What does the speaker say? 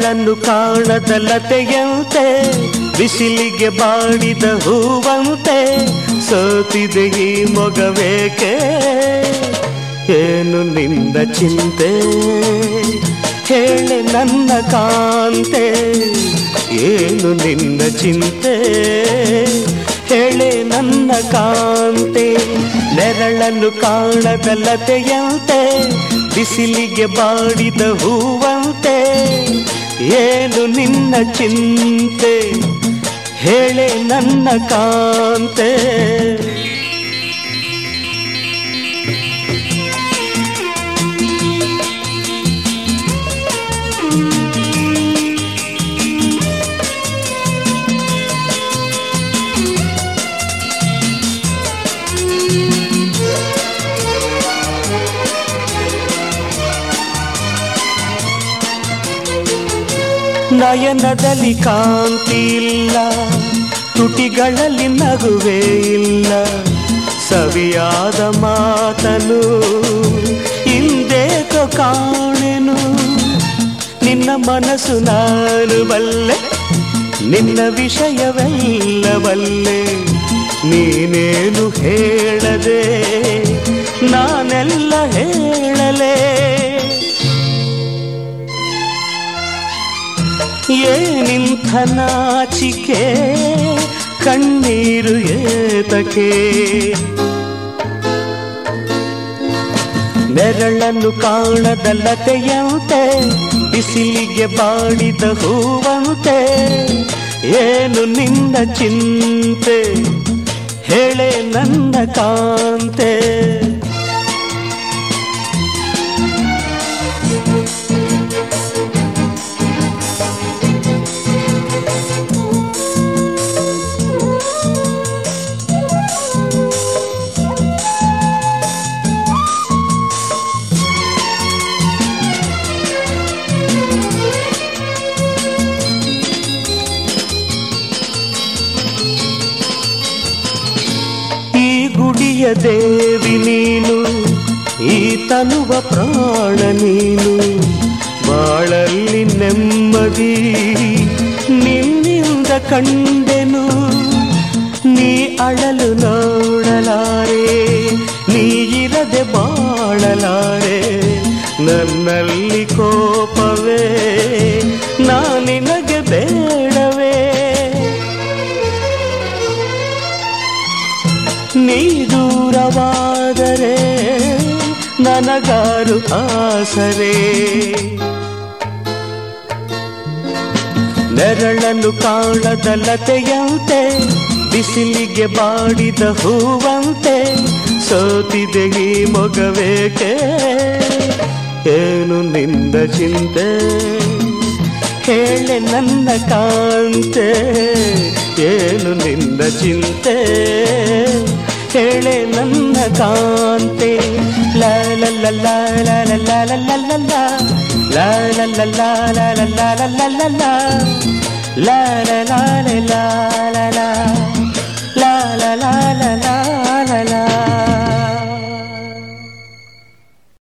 ನೆರಳನ್ನು ಕಾಣದ ಲತೆಯಂತೆ ಬಿಸಿಲಿಗೆ ಬಾಡಿದ ಹೂವಂತೆ ಸೋತಿದೆ ಈ ಮೊಗವೇಕೆ ಏನು ನಿಂದ ಚಿಂತೆ ಹೇಳೆ ನನ್ನ ಕಾಂತೆ ಏನು ನಿನ್ನ ಚಿಂತೆ ಹೇಳೆ ನನ್ನ ಕಾಂತೆ ನೆರಳನ್ನು ಕಾಣದ ಲತೆಯಂತೆ ಬಿಸಿಲಿಗೆ ಬಾಡಿದ ಹೂವಂತೆ ಏನು ನಿನ್ನ ಚಿಂತೆ ಹೇಳೆ ನನ್ನ ಕಾಂತೆ ನಯನದಲ್ಲಿ ಕಾಂತಿ ಇಲ್ಲ ತುಟಿಗಳಲ್ಲಿ ನಗುವೇ ಇಲ್ಲ ಸವಿಯಾದ ಮಾತನು ಹಿಂದೇಕೋ ಕಾಣೆನು ನಿನ್ನ ಮನಸ್ಸು ನಾನು ಬಲ್ಲೆ ನಿನ್ನ ವಿಷಯವೆಲ್ಲ ಬಲ್ಲೆ ನೀನೇನು ಹೇಳದೆ ನಾನೆಲ್ಲ ಹೇಳಲೇ ಏನಿಂಥ ನಾಚಿಕೆ ಕಣ್ಣೀರು ಏತಕೆ ನೆರಳನ್ನು ಕಾಣದ ಲತೆಯಂತೆ ಬಿಸಿಲಿಗೆ ಬಾಡಿದ ಹೂವಂತೆ ಏನು ನಿನ್ನ ಚಿಂತೆ ಹೇಳೆ ನನ್ನ ಕಾಂತೆ ಈ ಗುಡಿಯ ದೇವಿ ನೀನು ಈ ತನುವ ಪ್ರಾಣ ನೀನು ಬಾಳಲ್ಲಿ ನೆಮ್ಮದಿ ನಿನ್ನಿಂದ ಕಂಡೆನು ನೀ ಅಳಲು ನೋಡಲಾರೆ ನೀ ಇರದೆ ಬಾಳಲಾರೆ ನನ್ನಲ್ಲಿ ಕೋಪವೇ ನಾನಿನಗೆ ಬೇಡವೇ ನೀ ದೂರವಾದರೆ ನನಗಾರು ಆಸರೆ ನೆರಳನ್ನು ಕಾಣದ ಲತೆಯಂತೆ ಬಿಸಿಲಿಗೆ ಬಾಡಿದ ಹೂವಂತೆ ಸೋತಿದೆ ಈ ಮೊಗವೇಕೆ ಏನು ನಿಂದ ಚಿಂತೆ ಹೇಳೆ ನನ್ನ ಕಾಂತೆ ಏನು ನಿಂದ ಚಿಂತೆ ಹೇಳೆ ನನ್ನ ಕಾಂತೆ ಲಾ ಲ ಲ ಲಾ ಲ ಲ ಲ ಲ ಲ ಲ ಲಾ. ಲಾ ಲ ಲ ಲಾ ಲ ಲ ಲ ಲ ಲ ಲ ಲಾ. ಲಾ ಲ ಲಾ ಲ ಲಾ ಲ ಲಾ. ಲಾ ಲ ಲಾ ಲ ಲಾ ಲ ಲಾ.